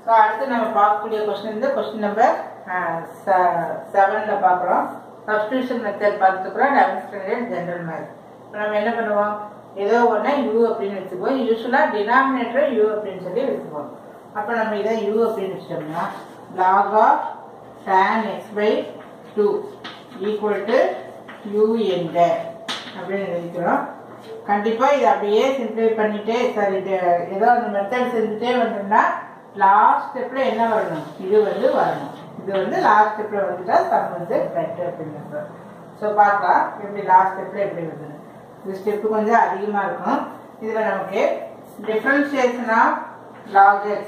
so அடுத்து நம்ம பார்க்கக்கூடிய கொஸ்டின் வந்து கொஸ்டின் நம்பர் செவனில் பார்க்குறோம் சப்ஸ்டியூஷன் மெத்தட் பார்த்துக்கிறோம் லெவன்த் ஸ்டாண்டர்ட் ஜென்ரல் மேத்ஸ் இப்போ நம்ம என்ன பண்ணுவோம் ஏதோ ஒன்று யூ அப்படின்னு வச்சுக்குவோம் யூஸ்வலாக டினாமினேட்டர் யூ அப்படின்னு சொல்லி வச்சுக்குவோம் அப்போ நம்ம இதை யூ அப்படின்னு வச்சிட்டோம்னா log of tan x by two equal to U என்ற அப்படின்னு எழுதிக்கிறோம் கண்டிப்பாக இதை அப்படியே சிம்பிளை பண்ணிட்டே சரி இது ஏதோ அந்த மெத்தட் செஞ்சுட்டே வந்தோம்னா லாஸ்ட் ஸ்டெப்பில் என்ன வரணும் இது வந்து வரணும் இது வந்து லாஸ்ட் ஸ்டெப்பில் வந்துட்டா சம் வந்து கரெக்ட் அப்படின்னு ஸோ பார்க்கலாம் எப்படி லாஸ்ட் ஸ்டெப்பில் எப்படி வருது இது ஸ்டெப்பு கொஞ்சம் அதிகமாக இருக்கும் இதில் நமக்கு differentiation of log x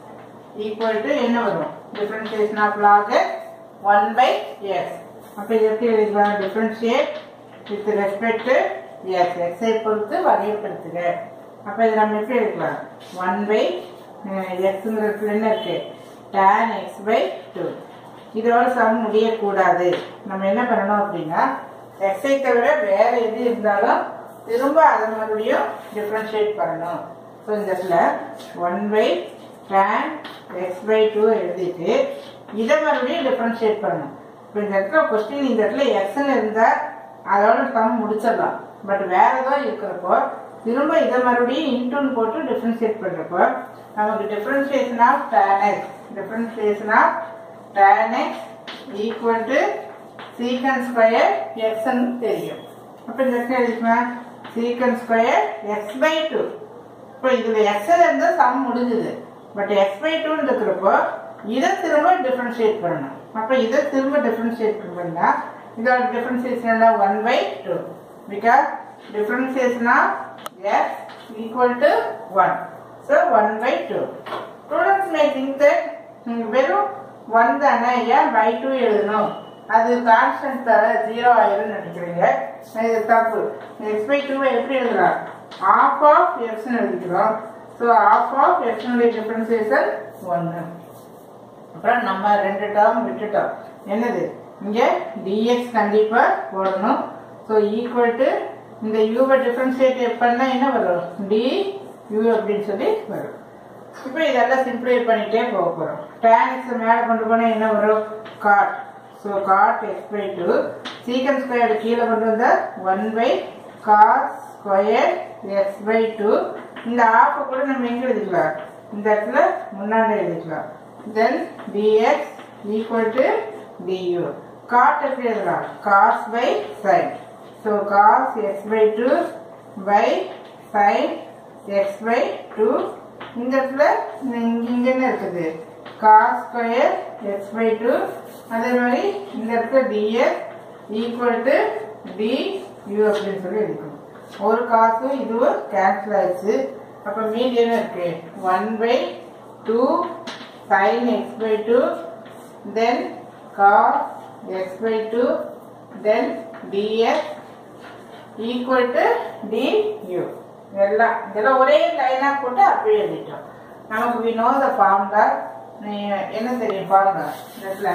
equal to என்ன வரும் differentiation of log x 1 by x அப்போ இது எப்படி எழுதிக்கலாம் differentiate with respect to x x ஐ பொறுத்து வகைப்படுத்துக அப்போ இது நம்ம எப்படி எழுதலாம் 1 பை எக்ஸுங்கிறதுல என்ன இருக்கு tan x பை 2 இதோட சம் முடியக்கூடாது நம்ம என்ன பண்ணணும் அப்படின்னா x ஐ தவிர வேற எது இருந்தாலும் திரும்ப அதை மறுபடியும் டிஃபரன்ஷியேட் பண்ணணும் ஸோ இந்த இடத்துல one by tan x by two எழுதிட்டு இதை மறுபடியும் டிஃபரன்ஷியேட் பண்ணணும் இப்போ இந்த இடத்துல கொஸ்டின் இந்த இடத்துல எக்ஸ்ன்னு இருந்தால் அதோட சம் முடிச்சிடலாம் பட் வேற ஏதோ இருக்கிறப்போ திரும்ப இதை மறுபடியும் இன்டூன் போட்டு டிஃபரன்ஷியேட் பண்ணுறப்போ நமக்கு differentiation of tan x differentiation of tan x equal to secant square எக்ஸ்ன்னு தெரியும் அப்போ இந்த இடத்துல எழுதிக்கலாம் சீக்கன் ஸ்கொயர் எக்ஸ் பை டூ இப்போ இதுல எக்ஸ்ல இருந்து சம் முடிஞ்சுது பட் எக்ஸ் பை டூன்னு இருக்கிறப்போ இதை திரும்ப டிஃபரன்ஷியேட் பண்ணணும் அப்போ இதை திரும்ப டிஃபரன்ஷியேட் பண்ணா இதோட differentiation one by two because differentiation of x equal to one so one by two students may think that வெறும் ஒன் தானே ஏன் பை டூ எழுதணும் அது கான்ஸ்டன்ட் தர ஜீரோ ஆயிரும் நினைக்கிறீங்க இது தப்பு எக்ஸ் பை டூவை எப்படி எழுதலாம் half of x னு எழுதிக்கிறோம் ஸோ half of x னுடைய டிஃபரன்சியேஷன் ஒன்று அப்புறம் நம்ம ரெண்டு டேர்ம் விட்டுட்டோம் என்னது இங்கே dx கண்டிப்பா போடணும் ஸோ ஈக்குவல் டு இந்த யூவை டிஃபரன்ஷியேட் பண்ணா என்ன வரும் டி யூ அப்படின்னு சொல்லி வரும் இப்போ இதெல்லாம் சிம்பிளை பண்ணிட்டே போக போகிறோம் tan x மேலே கொண்டு போனால் என்ன வரும் cot so cot x by two secant square கீழே கொண்டு வந்தால் one by cos square x by two இந்த ஆப்பை கூட நம்ம எங்கே எழுதிக்கலாம் இந்த இடத்துல முன்னாடி எழுதிக்கலாம் then dx equal to du cot எப்படி எழுதலாம் cos by sine so cos x by two by sine x by two இந்த இடத்துல இங்க இங்க என்ன இருக்குது cos square x by two அதே மாதிரி இந்த இடத்துல dx equal to d u அப்படின்னு சொல்லி எழுதிக்கணும் ஒரு காசும் இதுவும் கேன்சல் ஆயிடுச்சு அப்போ மீதி என்ன இருக்கு one by two sine x by two then cos x by two then dx equal to d u இதெல்லாம் இதெல்லாம் ஒரே லைனாக போட்டு அப்படியே எழுதிட்டோம் நமக்கு வி நோ த ஃபார்முலா என்ன தெரியும் ஃபார்முலா இதில்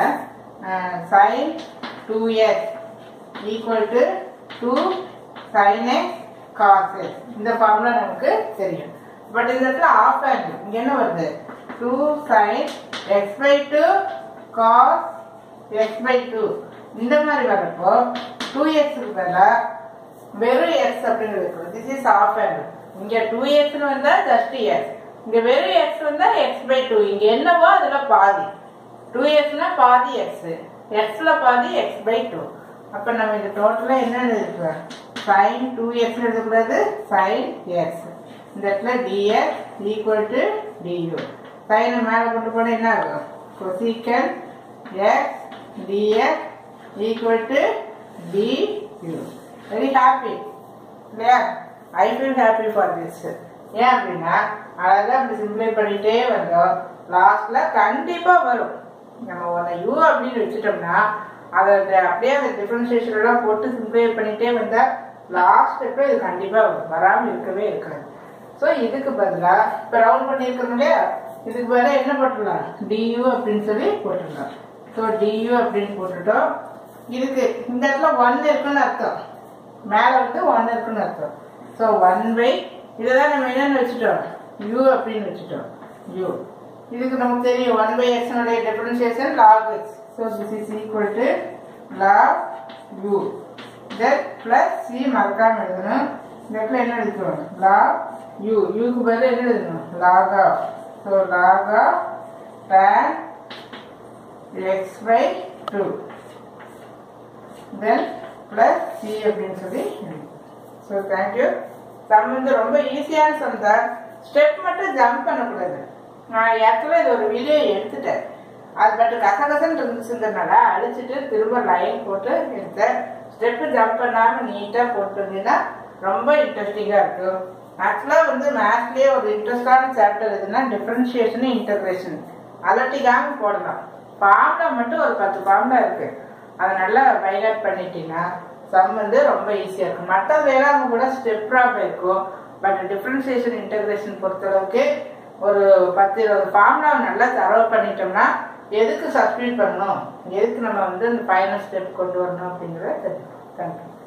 sine two x equal to two sine x cos x இந்த ஃபார்முலா நமக்கு தெரியும் பட் இந்த இடத்துல ஆஃப் ஆங்கிள் இங்கே என்ன வருது two sine x by two cos x by two இந்த மாதிரி வரப்போ டூ எக்ஸுக்கு பதிலாக வெறும் எக்ஸ் அப்படின்னு இருக்கும் திஸ் இஸ் ஆஃப் ஆங்கிள் இங்கே டூ எக்ஸ்னு வந்தால் ஜஸ்ட் எக்ஸ் இங்கே வெறும் எக்ஸ் வந்தால் எக்ஸ் பை டூ இங்கே என்னவோ அதில் பாதி டூ எக்ஸ்னா பாதி எக்ஸ் எக்ஸில் பாதி எக்ஸ் பை டூ அப்போ நம்ம இந்த டோட்டலாக என்ன எழுதிக்கலாம் சைன் டூ எக்ஸ் எழுதக்கூடாது சைன் எக்ஸ் இந்த இடத்துல டிஎக்ஸ் ஈக்குவல் டு டியூ சைனை மேலே கொண்டு போனால் என்ன ஆகும் cosecant x dx equal to du very happy இல்லையா I feel happy for this ஏன் அப்படின்னா அழகாக அப்படி சிம்பிளை பண்ணிகிட்டே வந்தோம் லாஸ்ட்டில் கண்டிப்பாக வரும் நம்ம ஒன்று யூ அப்படின்னு வச்சுட்டோம்னா அதை அப்படியே அந்த டிஃப்ரென்சியேஷன் எல்லாம் போட்டு சிம்பிளை பண்ணிகிட்டே வந்தால் லாஸ்ட் ஸ்டெப்பில் இது கண்டிப்பாக வரும் வராமல் இருக்கவே இருக்காது ஸோ இதுக்கு பதிலாக இப்போ ரவுண்ட் பண்ணியிருக்கோம் இல்லையா இதுக்கு பதிலாக என்ன போட்டுடலாம் டியூ அப்படின்னு சொல்லி போட்டுடலாம் ஸோ டியூ அப்படின்னு போட்டுட்டோம் இதுக்கு இந்த இடத்துல ஒன் இருக்குன்னு அர்த்தம் மேலே வந்து ஒன் இருக்குன்னு அர்த்தம் ஸோ ஒன் பை இதை தான் நம்ம என்னென்னு வச்சுட்டோம் யூ அப்படின்னு வச்சுட்டோம் யூ இதுக்கு நமக்கு தெரியும் ஒன் பை எக்ஸ்னுடைய differentiation log x so this is equal to log U then plus C மறக்காம எழுதணும் இந்த இடத்துல என்ன எழுதிக்கணும் லாக் யூ யூக்கு பதில் என்ன எழுதணும் log of so log of tan x by two then plus C அப்படின்னு சொல்லி ஸோ தேங்க்யூ சம் வந்து ரொம்ப ஈஸியான சம் தான் ஸ்டெப் மட்டும் ஜம்ப் பண்ணக்கூடாது நான் ஆக்சுவலாக இது ஒரு வீடியோ எடுத்துட்டேன் அது பட் கசகசன் இருந்துச்சுங்கிறனால அழிச்சிட்டு திரும்ப லைன் போட்டு எடுத்தேன் ஸ்டெப்பு ஜம்ப் பண்ணாமல் நீட்டாக போட்டுருந்தீங்கன்னா ரொம்ப இன்ட்ரெஸ்டிங்காக இருக்கும் ஆக்சுவலாக வந்து மேத்ஸ்லேயே ஒரு இன்ட்ரெஸ்டான சாப்டர் எதுனா டிஃப்ரென்ஷியேஷன் இன்டகிரேஷன் அலட்டிக்காம போடலாம் ஃபார்முலா மட்டும் ஒரு பத்து ஃபார்முலா இருக்கு அதை நல்லா பைலாட் பண்ணிட்டீங்கன்னா சம் வந்து ரொம்ப ஈஸியாக இருக்கும் மற்றது எல்லாமே கூட ஸ்டெப் ட்ராப் இருக்கும் பட் டிஃப்ரென்சியேஷன் இன்டகிரேஷன் பொறுத்தளவுக்கு ஒரு பத்து இருபது ஃபார்முலாவை நல்லா தரவு பண்ணிட்டோம்னா எதுக்கு சப்ஸ்டியூட் பண்ணணும் எதுக்கு நம்ம வந்து இந்த ஃபைனல் ஸ்டெப் கொண்டு வரணும் அப்படிங்கிறத தெரியும் தேங்க்யூ